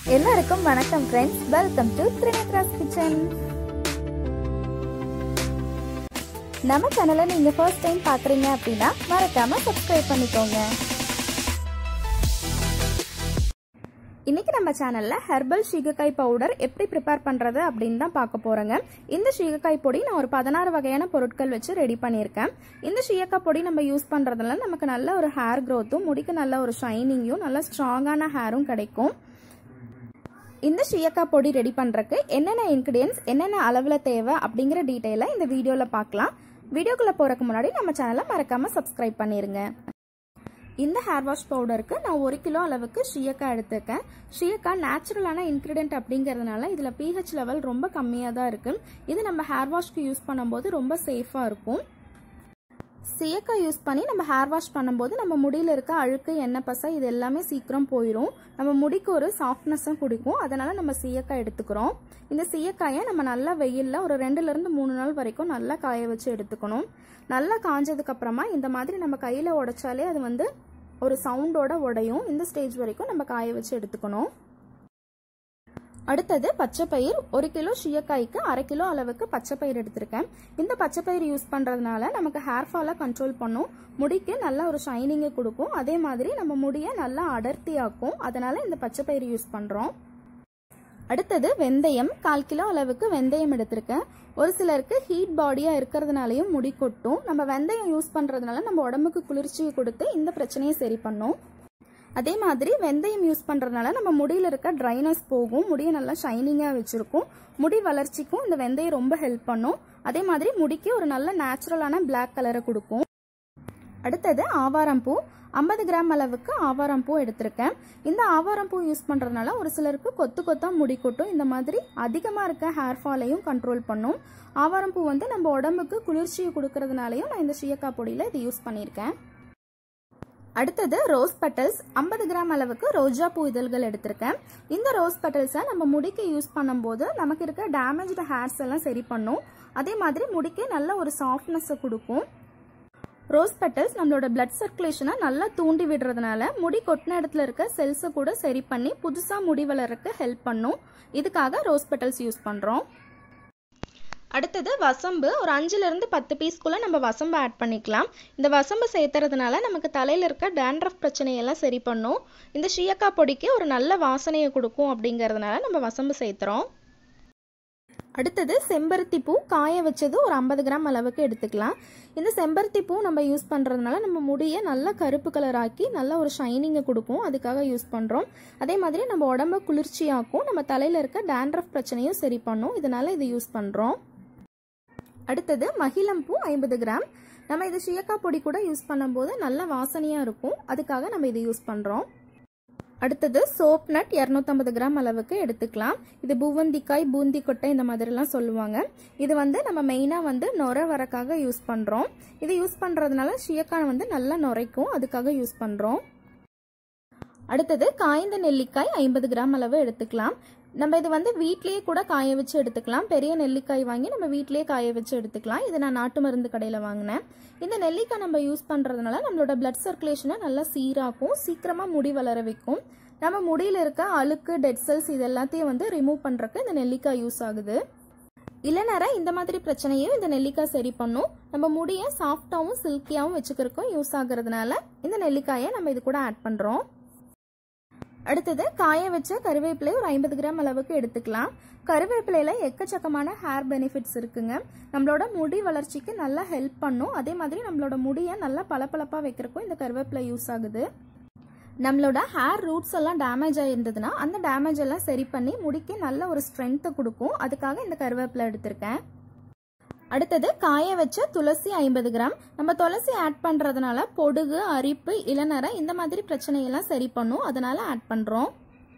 எல்லாருக்கும் வணக்கம் friends welcome to Trinetra's kitchen நம்ம சேனலை நீங்க ஃபர்ஸ்ட் டைம் பாக்குறீங்க அப்படின்னா மறக்காம சப்ஸ்கிரைப் பண்ணிக்கோங்க இன்னைக்கு நம்ம சேனல்ல ஹெர்பல் சீகக்காய் பவுடர் எப்படி ப்ரிப்பேர் பண்றது அப்படின்னு தான் பார்க்க போறோங்க இந்த சீகக்காய் பொடி நான் ஒரு பதினாறு வகையான பொருட்கள் வச்சு ரெடி பண்ணியிருக்கேன் இந்த சீயக்காய் பொடி நம்ம யூஸ் பண்றதுல நமக்கு நல்ல ஒரு ஹேர் க்ரோத்தும் முடிக்கு நல்ல ஒரு ஷைனிங்கும் நல்ல ஸ்ட்ராங்கான ஹேரும் கிடைக்கும் இந்த ஷியக்காய் பொடி ரெடி பண்ணுறக்கு என்னென்ன இன்க்ரீடியன்ஸ் என்னென்ன அளவில் தேவை அப்படிங்கிற டீட்டெயிலை இந்த வீடியோவில் பார்க்கலாம் வீடியோக்குள்ளே போகிறக்கு முன்னாடி நம்ம சேனலை மறக்காமல் சப்ஸ்கிரைப் பண்ணிடுங்க இந்த ஹேர் வாஷ் பவுடருக்கு நான் ஒரு கிலோ அளவுக்கு ஷியக்காய் எடுத்திருக்கேன் ஷியக்காய் நேச்சுரலான இன்க்ரீடியன்ட் அப்படிங்கிறதுனால இதில் பிஹெச் லெவல் ரொம்ப கம்மியாக தான் இருக்குது இது நம்ம ஹேர் வாஷ்க்கு யூஸ் பண்ணும்போது ரொம்ப சேஃபாக இருக்கும் சீயக்காய் யூஸ் பண்ணி நம்ம ஹேர் வாஷ் பண்ணும்போது நம்ம முடியில் இருக்க அழுக்கு எண்ணெய் பசை இது எல்லாமே சீக்கிரம் போயிடும் நம்ம முடிக்கு ஒரு சாஃப்ட்னஸும் கொடுக்கும் அதனால் நம்ம சீயக்காய் எடுத்துக்கிறோம் இந்த சீயக்காயை நம்ம நல்லா வெயிலில் ஒரு ரெண்டுலேருந்து மூணு நாள் வரைக்கும் நல்லா காய வச்சு எடுத்துக்கணும் நல்லா காஞ்சதுக்கப்புறமா இந்த மாதிரி நம்ம கையில் உடைச்சாலே அது வந்து ஒரு சவுண்டோட உடையும் இந்த ஸ்டேஜ் வரைக்கும் நம்ம காய வச்சு எடுத்துக்கணும் அடுத்தது பச்சைப்பயிர் ஒரு கிலோ ஷியக்காய்க்கு அரை கிலோ அளவுக்கு பச்சைப்பயிர் எடுத்திருக்கேன் இந்த பச்சைப்பயிர் யூஸ் பண்ணுறதுனால நமக்கு ஹேர் ஃபாலை கண்ட்ரோல் பண்ணும் முடிக்கு நல்ல ஒரு ஷைனிங்கை கொடுக்கும் அதே மாதிரி நம்ம முடியை நல்லா அடர்த்தியாக்கும் அதனால இந்த பச்சைப்பயிர் யூஸ் பண்ணுறோம் அடுத்தது வெந்தயம் கால் கிலோ அளவுக்கு வெந்தயம் எடுத்திருக்கேன் ஒரு சிலருக்கு ஹீட் பாடியாக இருக்கிறதுனாலையும் முடி கொட்டும் நம்ம வெந்தயம் யூஸ் பண்ணுறதுனால நம்ம உடம்புக்கு குளிர்ச்சியை கொடுத்து இந்த பிரச்சனையை சரி பண்ணும் அதே மாதிரி வெந்தயம் யூஸ் பண்ணுறதுனால நம்ம முடியில் இருக்க ட்ரைனஸ் போகும் முடியை நல்லா ஷைனிங்காக வச்சுருக்கும் முடி வளர்ச்சிக்கும் இந்த வெந்தயம் ரொம்ப ஹெல்ப் பண்ணும் அதே மாதிரி முடிக்கு ஒரு நல்ல நேச்சுரலான பிளாக் கலரை கொடுக்கும் அடுத்தது ஆவாரம்பூ ஐம்பது கிராம் அளவுக்கு ஆவாரம்பூ எடுத்திருக்கேன் இந்த ஆவாரம்பூ யூஸ் பண்ணுறதுனால ஒரு சிலருக்கு கொத்து கொத்தாக முடி கொட்டும் இந்த மாதிரி அதிகமாக இருக்க ஹேர் ஃபாலையும் கண்ட்ரோல் பண்ணும் ஆவாரம்பூ வந்து நம்ம உடம்புக்கு குளிர்ச்சியை கொடுக்கறதுனாலையும் நான் இந்த ஷியக்கா பொடியில் இது யூஸ் பண்ணியிருக்கேன் அடுத்தது ரோஸ் பெட்டல்ஸ் ஐம்பது கிராம் அளவுக்கு ரோஜா பூ இதழ்கள் எடுத்திருக்கேன் இந்த ரோஸ் பெட்டல்ஸை நம்ம முடிக்கு யூஸ் பண்ணும்போது நமக்கு இருக்க டேமேஜ்டு ஹேர்ஸ் எல்லாம் சரி பண்ணும் அதே மாதிரி முடிக்கு நல்ல ஒரு சாஃப்ட்னஸை கொடுக்கும் ரோஸ் பெட்டல்ஸ் நம்மளோட பிளட் சர்க்குலேஷனை நல்லா தூண்டி விடுறதுனால முடி கொட்டின இடத்துல இருக்க செல்ஸை கூட சரி பண்ணி புதுசாக முடி வளர்றதுக்கு ஹெல்ப் பண்ணும் இதுக்காக ரோஸ் பெட்டல்ஸ் யூஸ் பண்ணுறோம் அடுத்தது வசம்பு ஒரு அஞ்சுலேருந்து பத்து பீஸ்க்குள்ளே நம்ம வசம்பு ஆட் பண்ணிக்கலாம் இந்த வசம்பு சேர்த்துறதுனால நமக்கு தலையில் இருக்க டேண்ட்ரஃப் பிரச்சனையெல்லாம் சரி பண்ணும் இந்த ஷியக்கா பொடிக்கு ஒரு நல்ல வாசனையை கொடுக்கும் அப்படிங்கிறதுனால நம்ம வசம்பு சேர்த்துறோம் அடுத்தது செம்பருத்தி பூ காய வச்சது ஒரு ஐம்பது கிராம் அளவுக்கு எடுத்துக்கலாம் இந்த செம்பருத்தி பூ நம்ம யூஸ் பண்ணுறதுனால நம்ம முடியை நல்லா கருப்பு கலர் ஆக்கி நல்ல ஒரு ஷைனிங்கை கொடுக்கும் அதுக்காக யூஸ் பண்ணுறோம் அதே மாதிரி நம்ம உடம்ப குளிர்ச்சியாக்கும் நம்ம தலையில் இருக்க டேண்ட்ரஃப் பிரச்சனையும் சரி பண்ணும் இதனால இது யூஸ் பண்ணுறோம் அடுத்தது மகிழம்பூ ஐம்பது கிராம் நம்ம இது ஷியக்கா பொடி கூட யூஸ் பண்ணும்போது நல்ல வாசனையாக இருக்கும் அதுக்காக நம்ம இது யூஸ் பண்ணுறோம் அடுத்தது சோப் நட் இரநூத்தம்பது கிராம் அளவுக்கு எடுத்துக்கலாம் இது பூவந்திக்காய் பூந்தி கொட்டை இந்த மாதிரிலாம் சொல்லுவாங்க இது வந்து நம்ம மெயினாக வந்து நுர வரக்காக யூஸ் பண்ணுறோம் இது யூஸ் பண்ணுறதுனால ஷியக்காய் வந்து நல்லா நுரைக்கும் அதுக்காக யூஸ் பண்ணுறோம் அடுத்தது காய்ந்த நெல்லிக்காய் ஐம்பது கிராம் அளவு எடுத்துக்கலாம் நம்ம இது வந்து வீட்லேயே கூட காய வச்சு எடுத்துக்கலாம் பெரிய நெல்லிக்காய் வாங்கி நம்ம வீட்லேயே காய வச்சு எடுத்துக்கலாம் இது நான் நாட்டு மருந்து கடையில் வாங்கினேன் இந்த நெல்லிக்காய் நம்ம யூஸ் பண்ணுறதுனால நம்மளோட பிளட் சர்க்குலேஷனை நல்லா சீராக்கும் சீக்கிரமாக முடி வளர வைக்கும் நம்ம முடியில் இருக்க அழுக்கு டெட் செல்ஸ் இது எல்லாத்தையும் வந்து ரிமூவ் பண்ணுறக்கு இந்த நெல்லிக்காய் யூஸ் ஆகுது இளநரை இந்த மாதிரி பிரச்சனையும் இந்த நெல்லிக்காய் சரி பண்ணும் நம்ம முடியை சாஃப்டாகவும் சில்கியாகவும் வச்சுக்கிறதுக்கும் யூஸ் ஆகுறதுனால இந்த நெல்லிக்காயை நம்ம இது கூட ஆட் பண்ணுறோம் அடுத்தது காய வச்ச கருவேப்பிலை ஒரு ஐம்பது கிராம் அளவுக்கு எடுத்துக்கலாம் கருவேப்பிலையில எக்கச்சக்கமான ஹேர் பெனிஃபிட்ஸ் இருக்குங்க நம்மளோட முடி வளர்ச்சிக்கு நல்லா ஹெல்ப் பண்ணும் அதே மாதிரி நம்மளோட முடியை நல்லா பளபளப்பாக வைக்கிறக்கும் இந்த கருவேப்பிலை யூஸ் ஆகுது நம்மளோட ஹேர் ரூட்ஸ் எல்லாம் டேமேஜ் ஆயிருந்ததுன்னா அந்த டேமேஜ் எல்லாம் சரி பண்ணி முடிக்கு நல்ல ஒரு ஸ்ட்ரென்த்தை கொடுக்கும் அதுக்காக இந்த கருவேப்பிலை எடுத்திருக்கேன் அடுத்தது காய வச்ச துளசி ஐம்பது கிராம் நம்ம துளசி ஆட் பண்ணுறதுனால பொடுகு அரிப்பு இளநரை இந்த மாதிரி பிரச்சனையெல்லாம் சரி பண்ணும் அதனால ஆட் பண்ணுறோம்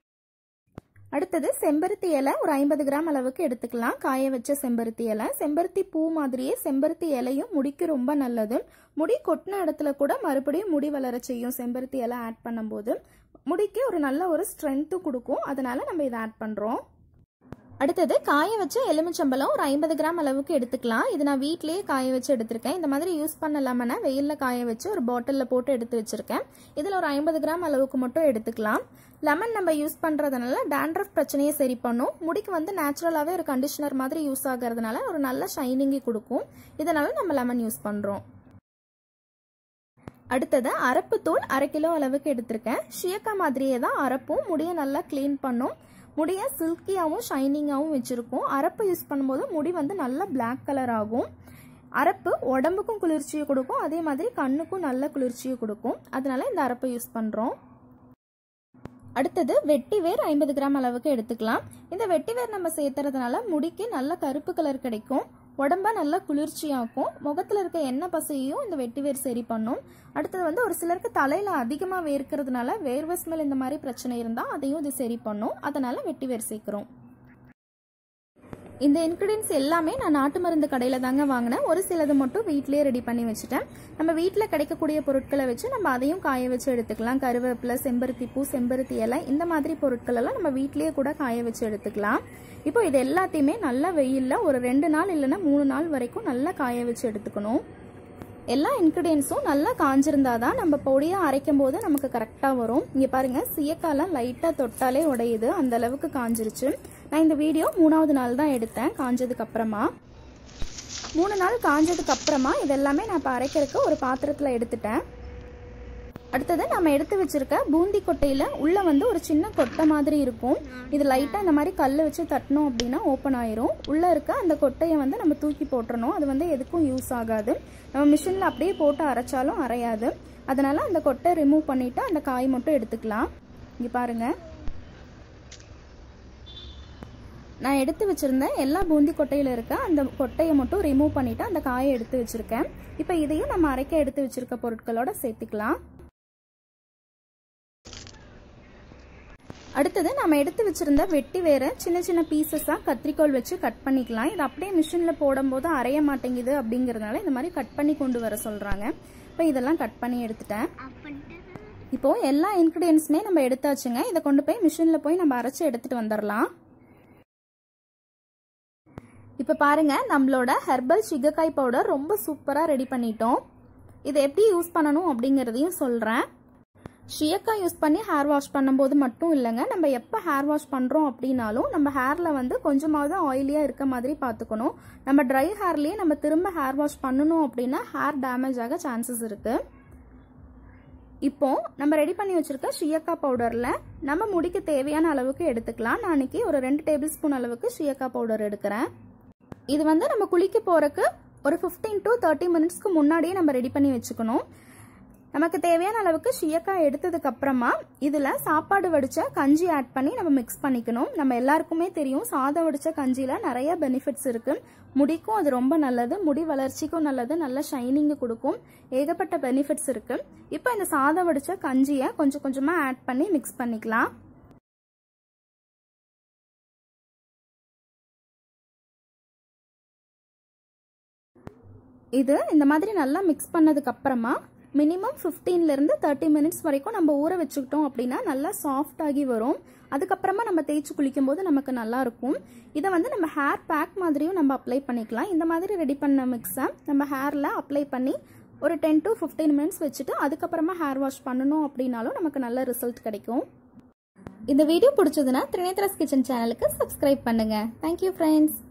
அடுத்தது செம்பருத்தி இலை ஒரு ஐம்பது கிராம் அளவுக்கு எடுத்துக்கலாம் காய வச்ச செம்பருத்தி இலை செம்பருத்தி பூ மாதிரியே செம்பருத்தி இலையும் முடிக்கு ரொம்ப நல்லது முடி கொட்டின இடத்துல கூட மறுபடியும் முடி வளர செய்யும் செம்பருத்தி இலை ஆட் பண்ணும்போது முடிக்கு ஒரு நல்ல ஒரு ஸ்ட்ரென்த்து கொடுக்கும் அதனால நம்ம இதை ஆட் பண்ணுறோம் அடுத்தது காய வச்ச எலுமிச்சம்பழம் ஒரு ஐம்பது கிராம் அளவுக்கு எடுத்துக்கலாம் இது நான் வீட்லேயே காய வச்சு எடுத்திருக்கேன் இந்த மாதிரி யூஸ் பண்ண லெமனை வெயிலில் காய வச்சு ஒரு பாட்டிலில் போட்டு எடுத்து வச்சுருக்கேன் இதில் ஒரு ஐம்பது கிராம் அளவுக்கு மட்டும் எடுத்துக்கலாம் லெமன் நம்ம யூஸ் பண்ணுறதுனால டேண்ட்ரஃப் பிரச்சனையை சரி பண்ணும் முடிக்கு வந்து நேச்சுரலாகவே ஒரு கண்டிஷனர் மாதிரி யூஸ் ஆகிறதுனால ஒரு நல்ல ஷைனிங்கை கொடுக்கும் இதனால நம்ம லெமன் யூஸ் பண்ணுறோம் அடுத்தது அரப்பு தூள் அரை கிலோ அளவுக்கு எடுத்திருக்கேன் ஷியக்கா மாதிரியே தான் அரப்பும் முடியை நல்லா க்ளீன் பண்ணும் முடியை சில்கியாகவும் ஷைனிங்காகவும் வச்சுருக்கும் அரப்பு யூஸ் பண்ணும்போது முடி வந்து நல்லா பிளாக் கலர் ஆகும் அரப்பு உடம்புக்கும் குளிர்ச்சியை கொடுக்கும் அதே மாதிரி கண்ணுக்கும் நல்ல குளிர்ச்சியை கொடுக்கும் அதனால இந்த அரப்பை யூஸ் பண்ணுறோம் அடுத்தது வெட்டி வேர் ஐம்பது கிராம் அளவுக்கு எடுத்துக்கலாம் இந்த வெட்டி வேர் நம்ம சேர்த்துறதுனால முடிக்கு நல்ல கருப்பு கலர் கிடைக்கும் உடம்ப நல்லா குளிர்ச்சியாக்கும் முகத்தில் இருக்க எண்ணெய் பசையையும் இந்த வெட்டி வேர் சரி பண்ணும் அடுத்தது வந்து ஒரு சிலருக்கு தலையில் அதிகமாக வேர்க்கிறதுனால வேர்வை ஸ்மெல் இந்த மாதிரி பிரச்சனை இருந்தால் அதையும் இது சரி பண்ணும் அதனால வெட்டி வேர் சேர்க்குறோம் இந்த இன்க்ரீடியன்ஸ் எல்லாமே நான் நாட்டு மருந்து கடையில் தாங்க வாங்கினேன் ஒரு சிலது மட்டும் வீட்டிலேயே ரெடி பண்ணி வச்சுட்டேன் நம்ம வீட்டில் கிடைக்கக்கூடிய பொருட்களை வச்சு நம்ம அதையும் காய வச்சு எடுத்துக்கலாம் கருவேப்பிலை செம்பருத்தி பூ செம்பருத்தி இலை இந்த மாதிரி பொருட்கள் எல்லாம் நம்ம வீட்டிலேயே கூட காய வச்சு எடுத்துக்கலாம் இப்போ இது எல்லாத்தையுமே நல்லா வெயிலில் ஒரு ரெண்டு நாள் இல்லைன்னா மூணு நாள் வரைக்கும் நல்லா காய வச்சு எடுத்துக்கணும் எல்லா இன்க்ரீடியன்ஸும் நல்லா காஞ்சிருந்தா தான் நம்ம பொடியாக அரைக்கும் போது நமக்கு கரெக்டாக வரும் இங்கே பாருங்கள் சீயக்காலாம் லைட்டாக தொட்டாலே உடையுது அந்த அளவுக்கு காஞ்சிருச்சு நான் இந்த வீடியோ மூணாவது நாள் தான் எடுத்தேன் காஞ்சதுக்கு அப்புறமா மூணு நாள் காஞ்சதுக்கு அப்புறமா இதெல்லாமே நான் இப்போ அரைக்கிறதுக்கு ஒரு பாத்திரத்தில் எடுத்துட்டேன் அடுத்தது நம்ம எடுத்து வச்சிருக்க பூந்தி கொட்டையில் உள்ளே வந்து ஒரு சின்ன கொட்டை மாதிரி இருக்கும் இது லைட்டாக இந்த மாதிரி கல் வச்சு தட்டினோம் அப்படின்னா ஓப்பன் ஆயிரும் உள்ளே இருக்க அந்த கொட்டையை வந்து நம்ம தூக்கி போட்டுறணும் அது வந்து எதுக்கும் யூஸ் ஆகாது நம்ம மிஷினில் அப்படியே போட்டு அரைச்சாலும் அரையாது அதனால் அந்த கொட்டை ரிமூவ் பண்ணிவிட்டு அந்த காய் மட்டும் எடுத்துக்கலாம் இங்கே பாருங்கள் நான் எடுத்து வச்சுருந்தேன் எல்லா பூந்தி கொட்டையில் இருக்க அந்த கொட்டையை மட்டும் ரிமூவ் பண்ணிவிட்டு அந்த காயை எடுத்து வச்சுருக்கேன் இப்போ இதையும் நம்ம அரைக்க எடுத்து வச்சுருக்க பொருட்களோட சேர்த்துக்கலாம் அடுத்தது நம்ம எடுத்து வச்சிருந்த வெட்டி வேற சின்ன சின்ன பீசஸாக கத்திரிக்கோல் வச்சு கட் பண்ணிக்கலாம் இது அப்படியே மிஷினில் போடும்போது அரைய மாட்டேங்குது அப்படிங்கிறதுனால இந்த மாதிரி கட் பண்ணி கொண்டு வர சொல்கிறாங்க இப்போ இதெல்லாம் கட் பண்ணி எடுத்துட்டேன் இப்போ எல்லா இன்க்ரீடியன்ஸுமே நம்ம எடுத்தாச்சுங்க இதை கொண்டு போய் மிஷினில் போய் நம்ம அரைச்சி எடுத்துகிட்டு வந்துடலாம் இப்போ பாருங்க நம்மளோட ஹெர்பல் சிகக்காய் பவுடர் ரொம்ப சூப்பராக ரெடி பண்ணிட்டோம் இதை எப்படி யூஸ் பண்ணணும் அப்படிங்கிறதையும் சொல்கிறேன் ஷியக்காய் யூஸ் பண்ணி ஹேர் வாஷ் பண்ணும்போது மட்டும் இல்லைங்க நம்ம எப்போ ஹேர் வாஷ் பண்ணுறோம் அப்படின்னாலும் நம்ம ஹேரில் வந்து கொஞ்சமாவது ஆயிலியாக இருக்க மாதிரி பார்த்துக்கணும் நம்ம ட்ரை ஹேர்லேயே நம்ம திரும்ப ஹேர் வாஷ் பண்ணணும் அப்படின்னா ஹேர் டேமேஜ் ஆக சான்சஸ் இருக்குது இப்போ நம்ம ரெடி பண்ணி வச்சிருக்க ஷியக்கா பவுடரில் நம்ம முடிக்கு தேவையான அளவுக்கு எடுத்துக்கலாம் நான் அன்னைக்கு ஒரு ரெண்டு டேபிள் ஸ்பூன் அளவுக்கு ஷியக்கா பவுடர் எடுக்கிறேன் இது வந்து நம்ம குளிக்க போகிறக்கு ஒரு ஃபிஃப்டீன் டு தேர்ட்டி மினிட்ஸ்க்கு முன்னாடியே நம்ம ரெடி பண்ணி வச்சுக்கணும் நமக்கு தேவையான அளவுக்கு ஷியக்காய் எடுத்ததுக்கு அப்புறமா இதில் சாப்பாடு வடித்த கஞ்சி ஆட் பண்ணி நம்ம மிக்ஸ் பண்ணிக்கணும் நம்ம எல்லாருக்குமே தெரியும் சாதம் வடித்த கஞ்சியில் நிறைய பெனிஃபிட்ஸ் இருக்குது முடிக்கும் அது ரொம்ப நல்லது முடி வளர்ச்சிக்கும் நல்லது நல்ல ஷைனிங்கு கொடுக்கும் ஏகப்பட்ட பெனிஃபிட்ஸ் இருக்குது இப்போ இந்த சாதம் வடித்த கஞ்சியை கொஞ்சம் கொஞ்சமாக ஆட் பண்ணி மிக்ஸ் பண்ணிக்கலாம் இது இந்த மாதிரி நல்லா மிக்ஸ் பண்ணதுக்கு அப்புறமா மினிமம் ஃபிஃப்டீன்லேருந்து தேர்ட்டி மினிட்ஸ் வரைக்கும் நம்ம ஊற வச்சுக்கிட்டோம் அப்படின்னா நல்லா சாஃப்ட் ஆகி வரும் அதுக்கப்புறமா நம்ம தேய்ச்சி குளிக்கும் போது நமக்கு நல்லா இருக்கும் இதை வந்து நம்ம ஹேர் பேக் மாதிரியும் நம்ம அப்ளை பண்ணிக்கலாம் இந்த மாதிரி ரெடி பண்ண மிக்ஸை நம்ம ஹேரில் அப்ளை பண்ணி ஒரு டென் டு ஃபிஃப்டீன் மினிட்ஸ் வச்சுட்டு அதுக்கப்புறமா ஹேர் வாஷ் பண்ணணும் அப்படின்னாலும் நமக்கு நல்ல ரிசல்ட் கிடைக்கும் இந்த வீடியோ பிடிச்சதுன்னா திரிநேத்ராஸ் கிச்சன் சேனலுக்கு சப்ஸ்கிரைப் பண்ணுங்கள் தேங்க்யூ ஃப்ரெண்ட்ஸ்